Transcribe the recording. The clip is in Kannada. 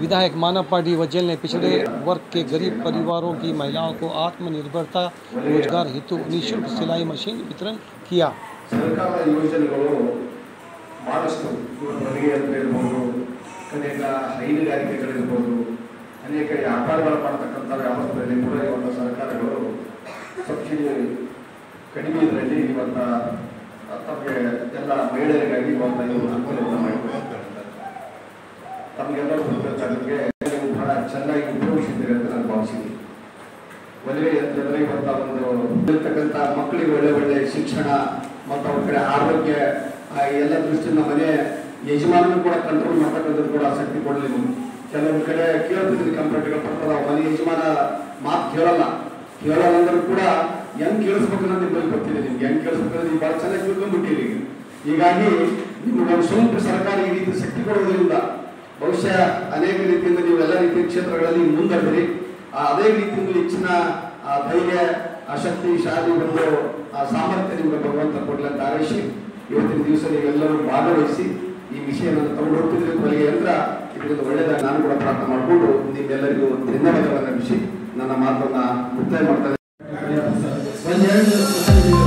विधायक मानव पार्टी वचेल ने पिछड़े वर्ग के गरीब परिवारों की महिलाओं को आत्मनिर्भरता रोजगार हेतु निःशुल्क सिलाई मशीन वितरण किया ಸರ್ಕಾರದ ಯೋಜನೆಗಳು ಭಾಳಷ್ಟು ಹೊರಗೆ ಅಂತ ಹೇಳ್ಬೋದು ಅನೇಕ ಹೈನುಗಾರಿಕೆಗಳಿರ್ಬೋದು ಅನೇಕ ವ್ಯಾಪಾರಗಳು ಮಾಡ್ತಕ್ಕಂಥ ವ್ಯಾಪಾರದಲ್ಲಿ ಕೂಡ ಇವತ್ತು ಸರ್ಕಾರಗಳು ಸಬ್ಸಿಡಿ ಕಡಿಮೆ ಇದರಲ್ಲಿ ಇವತ್ತು ತಮಗೆ ಎಲ್ಲ ಮಹಿಳೆಯರಿಗಾಗಿ ಇವತ್ತು ಇವರು ಅನುಕೂಲವನ್ನು ಮಾಡಿಕೊಡ್ತಾರೆ ತಮಗೆಲ್ಲರೂ ಗೊತ್ತಿರ್ತಕ್ಕಂಗೆ ನೀವು ಬಹಳ ಚೆನ್ನಾಗಿ ಉಪಯೋಗಿಸಿದ್ದೀರಿ ಅಂತ ನಾನು ಭಾವಿಸಿದ್ದೀನಿ ಒಳ್ಳೆಯ ಅಂತಂದ್ರೆ ಇವತ್ತ ಒಂದು ಇರ್ತಕ್ಕಂಥ ಮಕ್ಕಳಿಗೆ ಒಳ್ಳೆ ಒಳ್ಳೆ ಶಿಕ್ಷಣ ಮತ್ತು ಅವ್ರ ಕಡೆ ಆರೋಗ್ಯ ಆ ಎಲ್ಲ ದೃಷ್ಟಿಯಿಂದ ಮನೆ ಯಜಮಾನನು ಕೂಡ ಕಂಟ್ರೋಲ್ ಮಾಡ್ತಕ್ಕಂಥದ್ದು ಕೂಡ ಆಸಕ್ತಿ ಕೊಡಲಿ ನೀವು ಕೆಲವೊಂದು ಕಡೆ ಕೇಳ್ತಿದ್ರಿ ಕಂಪ್ಲೇಂಟ್ಗಳು ಬರ್ತದ ಮನೆ ಯಜಮಾನ ಮಾತು ಕೇಳಲ್ಲ ಕೇಳಲ್ಲ ಅಂದ್ರೂ ಕೂಡ ಹೆಂಗ್ ಕೇಳಿಸ್ಬೇಕು ಅನ್ನೋದು ನಿಮ್ಮಲ್ಲಿ ಗೊತ್ತಿದೆ ನಿಮ್ಗೆ ಹೆಂಗ್ ಕೇಳಿಸ್ಬೇಕು ಅನ್ನೋದು ನೀವು ಭಾಳ ಚೆನ್ನಾಗಿ ತಿಳ್ಕೊಂಡ್ಬಿಟ್ಟಿರಿ ಈಗ ಹೀಗಾಗಿ ನಿಮ್ಗೊಂದು ಸ್ವಲ್ಪ ಸರ್ಕಾರ ಈ ರೀತಿ ಶಕ್ತಿ ಕೊಡೋದ್ರಿಂದ ಬಹುಶಃ ಅನೇಕ ರೀತಿಯಿಂದ ನೀವು ಎಲ್ಲ ರೀತಿಯ ಕ್ಷೇತ್ರಗಳಲ್ಲಿ ಮುಂದರಿದ್ರಿ ಆ ಅದೇ ರೀತಿಯಿಂದ ಹೆಚ್ಚಿನ ಆ ಧೈರ್ಯ ಆ ಶಕ್ತಿ ಶಾಲಿ ಒಂದು ಆ ಸಾಮರ್ಥ್ಯ ನಿಮಗೆ ಭಗವಂತ ಕೊಡ್ಲಿ ಅಂತ ಹಾರೈಸಿ ಇವತ್ತಿನ ದಿವಸ ನೀವೆಲ್ಲರೂ ಭಾಗವಹಿಸಿ ಈ ವಿಷಯವನ್ನು ತಗೊಂಡು ಹೋಗ್ತಿದ್ರೆ ಕೊನೆಗೆ ಯಂತ್ರ ಇದರಿಂದ ಒಳ್ಳೆಯದಾಗಿ ನಾನು ಕೂಡ ಪ್ರಾರ್ಥನೆ ಮಾಡಿಕೊಂಡು ನಿಮ್ಮೆಲ್ಲರಿಗೂ ಧನ್ಯವಾದಗಳನ್ನು ವಿಷಯ ನನ್ನ ಮಾತನ್ನ ಮುಕ್ತಾಯ ಮಾಡ್ತಾರೆ ಒಂದೆರಡು